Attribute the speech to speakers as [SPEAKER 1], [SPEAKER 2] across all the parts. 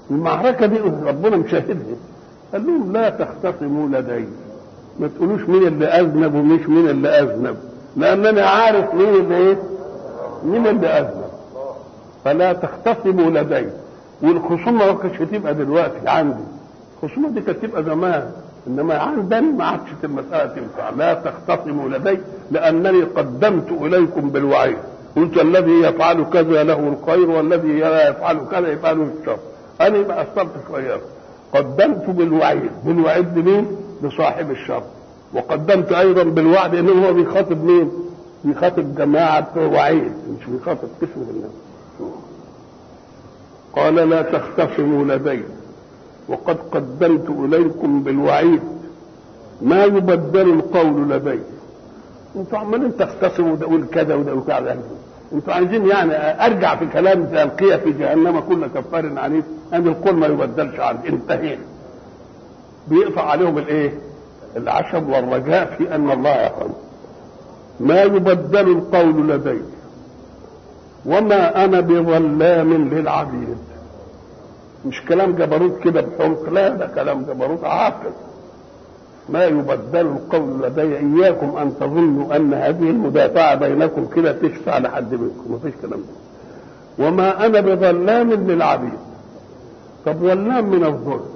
[SPEAKER 1] المعركة دي ربنا مشاهدها قال لهم لا تختصموا لدي ما تقولوش مين اللي أذنب ومش مين اللي أذنب لأنني عارف مين اللي إيه مين اللي أذنب فلا تختصموا لدي والخصومة ما كانتش هتبقى دلوقتي عندي الخصومة دي كانت تبقى زمان إنما عندني ما عادش المسألة تنفع لا تختصموا لدي لأنني قدمت إليكم بالوعيد قلت الذي يفعل كذا له الخير والذي لا يفعل كذا يفعل الشر انا يبقى اثرت شويه قدمت بالوعيد بالوعيد لمين؟ لصاحب الشر وقدمت ايضا بالوعد ان هو بيخاطب مين؟ بيخاطب جماعه وعيد مش بيخاطب قسم من الناس قال لا تختصموا لدي وقد قدمت اليكم بالوعيد ما يبدل القول لدي انتوا عمالين تختصموا وده يقول كذا وده يقول كذا انتوا عايزين يعني ارجع في كلام القي في جهنم كل كفار عنيد ان القول ما يبدلش عندي انتهينا بيقطع عليهم الايه العشم والرجاء في ان الله يفعل ما يبدل القول لدي وما انا بظلام للعبيد مش كلام جبروت كده بحمق لا ده كلام جبروت عاقل ما يبدل القول لدي اياكم ان تظنوا ان هذه المدافعه بينكم كده تشفع لحد منكم ما فيش كلام ده وما انا بظلام للعبيد طب ظلام من الظلم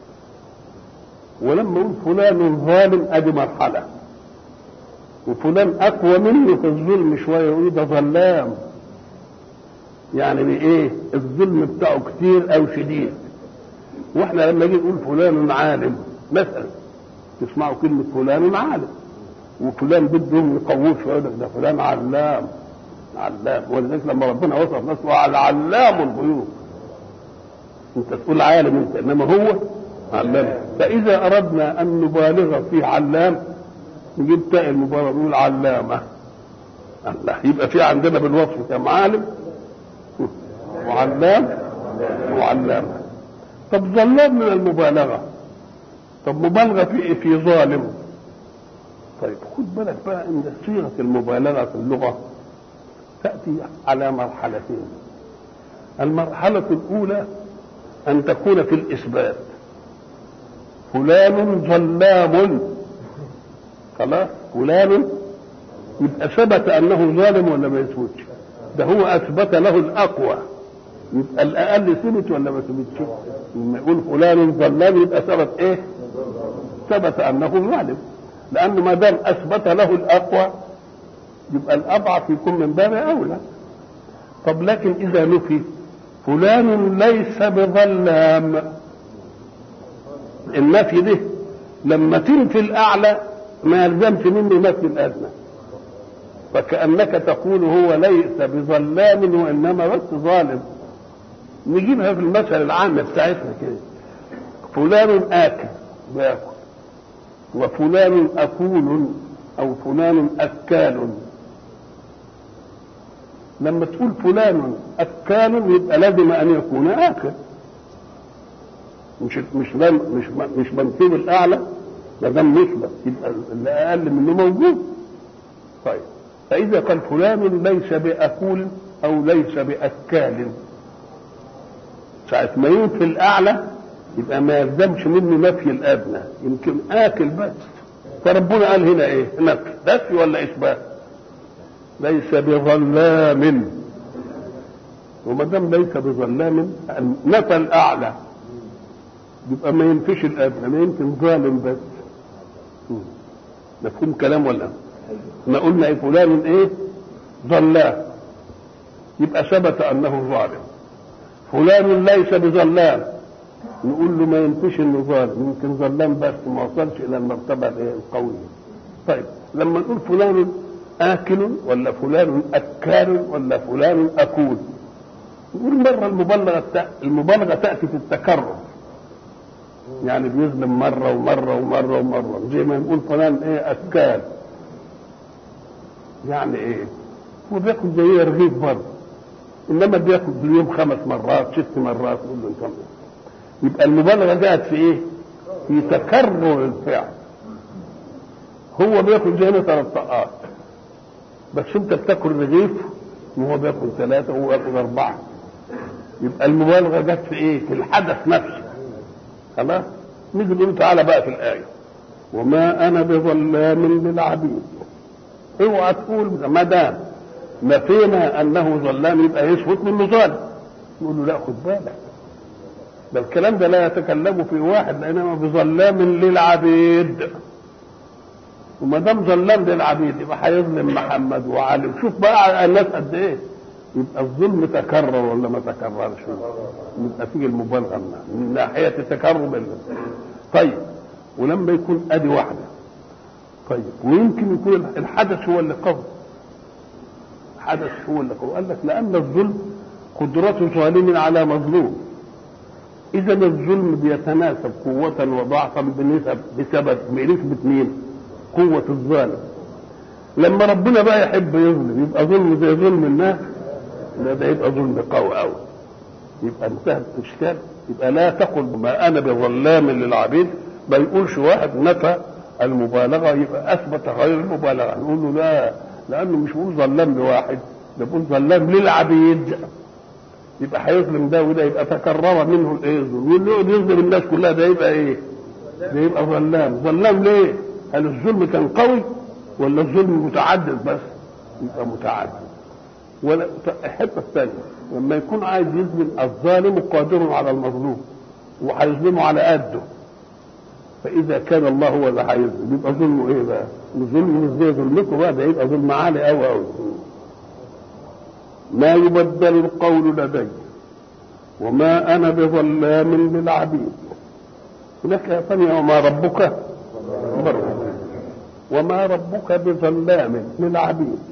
[SPEAKER 1] ولما اقول فلان ظالم ادي مرحله وفلان اقوى منه في الظلم شويه يقول ده ظلام يعني بايه الظلم بتاعه كتير او شديد واحنا لما نيجي نقول فلان عالم مثلا تسمعوا كلمة فلان عالم وفلان بدهم يقووه شوية ده فلان علام علام ولذلك لما ربنا وصف نفسه على علام الغيوب انت تقول عالم انت انما هو علام فاذا اردنا ان نبالغ في علام نجيب تاء المبالغه نقول علامه الله يبقى في عندنا بالوصف كم عالم وعلام وعلامه طب ظلام من المبالغه طب مبالغه في ايه في ظالم طيب خد بالك بقى ان صيغه المبالغه في اللغه تاتي على مرحلتين المرحله الاولى ان تكون في الاثبات فلان ظلام خلاص فلان يبقى ثبت انه ظالم ولا ما يثبتش ده هو اثبت له الاقوى يبقى الاقل ثبت ولا ما ثبتش لما يقول فلان ظلام يبقى ثبت ايه ثبت انه ظالم لانه ما دام اثبت له الاقوى يبقى الاضعف يكون من باب اولى طب لكن اذا نفي فلان ليس بظلام النفي ده لما تنفي الاعلى ما يلزمش منه نفي الادنى فكانك تقول هو ليس بظلام وانما بس ظالم نجيبها في المثل العام بتاعتنا كده فلان آكل بياكل وفلان أكول أو فلان أكال لما تقول فلان أكال يبقى لازم أن يكون آكل مش مش مش مش منسوب الأعلى ما دام نسبة يبقى اللي أقل منه موجود طيب فإذا قال فلان ليس بأكول أو ليس بأكال ساعة ما ينفي الأعلى يبقى ما يلزمش منه نفي الأدنى يمكن آكل بس فربنا قال هنا إيه؟ نفي نفي ولا إثبات؟ ليس بظلام وما دام ليس بظلام نفى الأعلى يبقى ما ينفيش الأدنى ما يمكن ظالم بس مفهوم كلام ولا ما قلنا إيه فلان إيه؟ ظلام يبقى ثبت أنه ظالم فلان ليس بظلام نقول له ما ينفيش انه ظالم يمكن ظلام بس ما وصلش الى المرتبه القويه طيب لما نقول فلان آكل ولا فلان أكال ولا فلان أكول نقول مرة المبالغة المبالغة تأتي في التكرر يعني بيظلم مرة ومرة ومرة ومرة زي ما نقول فلان إيه أكال يعني إيه هو بياكل زي رغيف برضه انما بياكل في اليوم خمس مرات ست مرات يقول له انت يبقى المبالغه جاءت في ايه؟ في تكرر الفعل هو بياكل زي هنا ثلاث طاقات بس انت بتاكل رغيف وهو بياكل ثلاثه وهو بياكل اربعه يبقى المبالغه جت في ايه في الحدث نفسه خلاص نيجي نقول تعالى بقى في الايه وما انا بظلام للعبيد اوعى تقول ما دام نفينا انه ظلام يبقى يثبت منه ظالم نقول له لا خد بالك ده الكلام ده لا يتكلم في واحد لانما بظلام للعبيد وما دام ظلام للعبيد يبقى هيظلم محمد وعلي شوف بقى الناس قد ايه يبقى الظلم تكرر ولا ما تكررش يبقى فيه المبالغه من ناحيه تكرر طيب ولما يكون ادي واحده طيب ويمكن يكون الحدث هو اللي قوي حدث هو اللي قوي قال لك لان الظلم قدرة ظالم على مظلوم اذا الظلم بيتناسب قوة وضعفا بنسب بسبب بنسبة مين؟ قوة الظالم لما ربنا بقى يحب يظلم يبقى ظلم زي ظلم الناس لا ده يبقى ظلم قوي قوي يبقى انتهت الاشكال يبقى لا تقل ما انا بظلام للعبيد ما يقولش واحد نفى المبالغه يبقى اثبت غير المبالغه نقول له لا لانه مش بيقول ظلام لواحد ده بيقول ظلام للعبيد يبقى هيظلم ده وده يبقى تكرر منه الايه الظلم واللي يقعد يظلم الناس كلها ده يبقى ايه؟ ده يبقى ظلام ظلام ليه؟ هل الظلم كان قوي ولا الظلم متعدد بس؟ يبقى متعدد ولا الحته الثانيه لما يكون عايز يظلم الظالم قادر على المظلوم وهيظلمه على قده فاذا كان الله هو اللي هيظلم يبقى ظلمه ايه بقى؟ ظلم مش زي ظلمكم بقى ده يبقى ظلم عالي قوي قوي ما يبدل القول لدي وما انا بظلام للعبيد هناك ثانية وما ربك برضه وما ربك بظلام للعبيد